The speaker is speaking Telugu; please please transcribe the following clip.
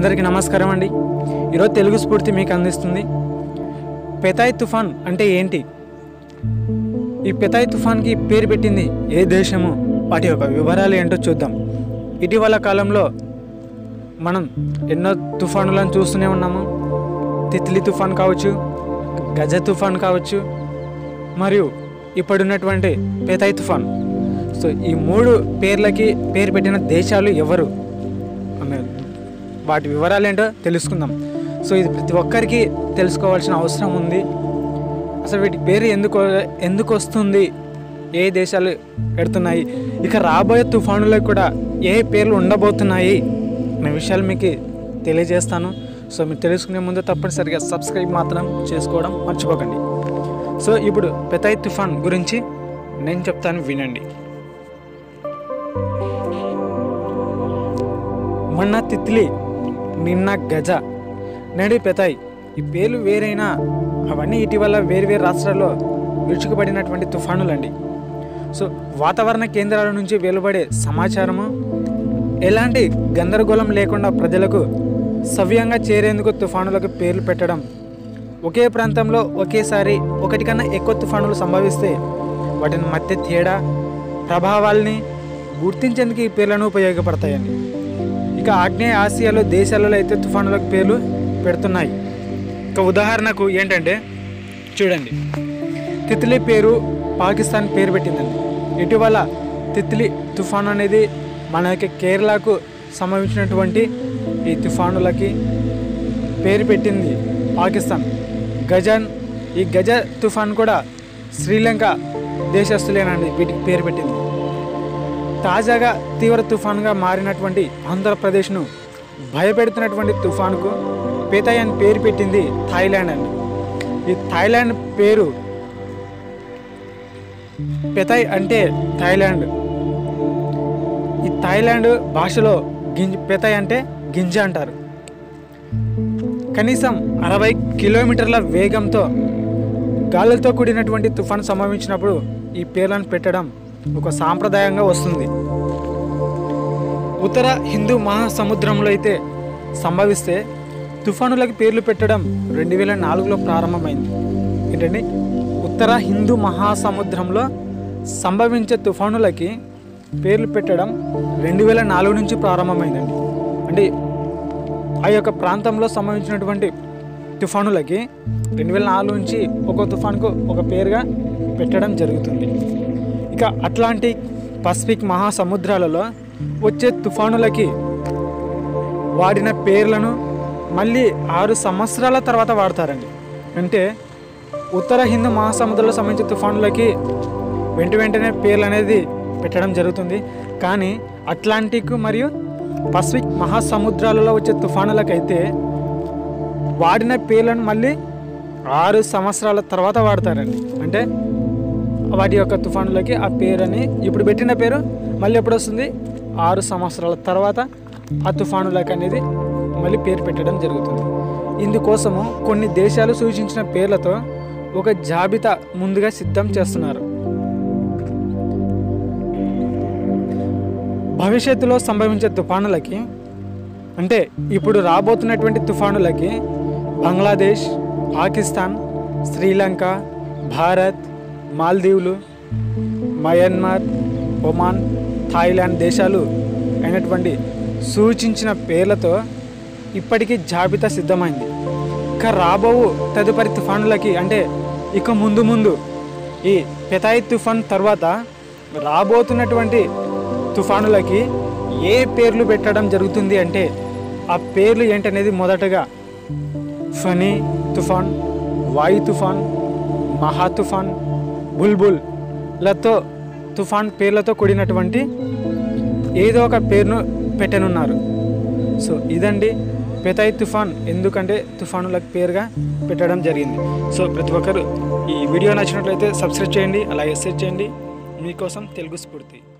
అందరికీ నమస్కారం అండి ఈరోజు తెలుగు స్ఫూర్తి మీకు అందిస్తుంది పెతాయ్ తుఫాన్ అంటే ఏంటి ఈ పెతాయ్ తుఫాన్కి పేరు పెట్టింది ఏ దేశము వాటి యొక్క వివరాలు ఏంటో చూద్దాం ఇటీవల కాలంలో మనం ఎన్నో తుఫానులను చూస్తూనే ఉన్నాము తిత్లీ తుఫాన్ కావచ్చు గజ తుఫాన్ కావచ్చు మరియు ఇప్పుడున్నటువంటి పెతాయ్ తుఫాన్ సో ఈ మూడు పేర్లకి పేరు పెట్టిన దేశాలు ఎవరు అనే వాటి వివరాలు ఏంటో తెలుసుకుందాం సో ఇది ప్రతి ఒక్కరికి తెలుసుకోవాల్సిన అవసరం ఉంది అసలు వీటి పేరు ఎందుకు ఎందుకు వస్తుంది ఏ దేశాలు పెడుతున్నాయి ఇక రాబోయే తుఫానులకు కూడా ఏ పేర్లు ఉండబోతున్నాయి అనే విషయాలు మీకు తెలియజేస్తాను సో మీరు తెలుసుకునే ముందు తప్పనిసరిగా సబ్స్క్రైబ్ మాత్రం చేసుకోవడం మర్చిపోకండి సో ఇప్పుడు పెతాయ్ తుఫాన్ గురించి నేను చెప్తాను వినండి మొన్న తిత్లీ నిన్న గజ నేడు పెతాయ్ ఈ పేర్లు వేరైనా అవన్నీ ఇటీవల వేరు వేరు రాష్ట్రాల్లో విరుచుకుపడినటువంటి తుఫానులండి సో వాతావరణ కేంద్రాల నుంచి వెలువడే సమాచారము ఎలాంటి గందరగోళం లేకుండా ప్రజలకు సవ్యంగా చేరేందుకు తుఫానులకు పేర్లు పెట్టడం ఒకే ప్రాంతంలో ఒకేసారి ఒకటి కన్నా ఎక్కువ తుఫానులు సంభవిస్తే వాటిని మధ్య తేడా ప్రభావాల్ని గుర్తించేందుకు ఈ పేర్లను ఉపయోగపడతాయండి ఇక ఆగ్నేయ ఆసియాలో దేశాలలో అయితే తుఫానులకు పేర్లు పెడుతున్నాయి ఇక ఉదాహరణకు ఏంటంటే చూడండి తిత్లీ పేరు పాకిస్తాన్ పేరు పెట్టిందండి ఇటీవల తిత్లీ తుఫాన్ అనేది మనకి కేరళకు సంభవించినటువంటి ఈ తుఫానులకి పేరు పెట్టింది పాకిస్తాన్ గజన్ ఈ గజ తుఫాన్ కూడా శ్రీలంక దేశస్తులేనండి వీటికి పేరు పెట్టింది తాజాగా తీవ్ర తుఫాన్గా మారినటువంటి ఆంధ్రప్రదేశ్ను భయపెడుతున్నటువంటి తుఫాన్కు పేతాయ్ అని పేరు పెట్టింది థాయిలాండ్ అండి ఈ థాయిలాండ్ పేరు పెతాయ్ అంటే థాయిలాండ్ ఈ థాయిలాండ్ భాషలో గింజ పెతాయ్ అంటే గింజ అంటారు కనీసం అరవై కిలోమీటర్ల వేగంతో గాలులతో కూడినటువంటి తుఫాను సంభవించినప్పుడు ఈ పేర్లను పెట్టడం ఒక సాంప్రదాయంగా వస్తుంది ఉత్తర హిందూ మహాసముద్రంలో అయితే సంభవిస్తే తుఫానులకు పేర్లు పెట్టడం రెండు వేల నాలుగులో ప్రారంభమైంది ఏంటండి ఉత్తర హిందూ మహాసముద్రంలో సంభవించే తుఫానులకి పేర్లు పెట్టడం రెండు వేల నాలుగు నుంచి ప్రారంభమైందండి అంటే ఆ యొక్క ప్రాంతంలో సంభవించినటువంటి తుఫానులకి రెండు వేల నాలుగు నుంచి ఒక తుఫాన్కు ఒక పేరుగా పెట్టడం జరుగుతుంది ఇక అట్లాంటిక్ పసిఫిక్ మహాసముద్రాలలో వచ్చే తుఫానులకి వాడిన పేర్లను మళ్ళీ ఆరు సంవత్సరాల తర్వాత వాడతారండి అంటే ఉత్తర హిందూ మహాసముద్రంలో సంబంధించిన తుఫానులకి వెంట వెంటనే పేర్లు అనేది పెట్టడం జరుగుతుంది కానీ అట్లాంటిక్ మరియు పసిఫిక్ మహాసముద్రాలలో వచ్చే తుఫానులకైతే వాడిన పేర్లను మళ్ళీ ఆరు సంవత్సరాల తర్వాత వాడతారండి అంటే వాటి యొక్క తుఫానులకి ఆ పేరని ఇప్పుడు పెట్టిన పేరు మళ్ళీ ఎప్పుడు వస్తుంది ఆరు సంవత్సరాల తర్వాత ఆ తుఫానులకు అనేది మళ్ళీ పేరు పెట్టడం జరుగుతుంది ఇందుకోసము కొన్ని దేశాలు సూచించిన పేర్లతో ఒక జాబితా ముందుగా సిద్ధం చేస్తున్నారు భవిష్యత్తులో సంభవించే తుఫానులకి అంటే ఇప్పుడు రాబోతున్నటువంటి తుఫానులకి బంగ్లాదేశ్ పాకిస్తాన్ శ్రీలంక భారత్ మాల్దీవులు మయన్మార్ ఒమాన్ థాయిలాండ్ దేశాలు అయినటువంటి సూచించిన పేర్లతో ఇప్పటికీ జాబితా సిద్ధమైంది ఇక రాబోవు తదుపరి తుఫానులకి అంటే ఇక ముందు ముందు ఈ పెతాయి తుఫాన్ తర్వాత రాబోతున్నటువంటి తుఫానులకి ఏ పేర్లు పెట్టడం జరుగుతుంది అంటే ఆ పేర్లు ఏంటనేది మొదటగా ఫనీ తుఫాన్ వాయు తుఫాన్ మహా తుఫాన్ బుల్బుల్ లతో తుఫాన్ పేర్లతో కూడినటువంటి ఏదో ఒక పేరును పెట్టనున్నారు సో ఇదండి పెతాయ్ తుఫాన్ ఎందుకంటే తుఫానులకు పేరుగా పెట్టడం జరిగింది సో ప్రతి ఒక్కరు ఈ వీడియో నచ్చినట్లయితే సబ్స్క్రైబ్ చేయండి అలాగే షేర్ చేయండి మీకోసం తెలుగు స్ఫూర్తి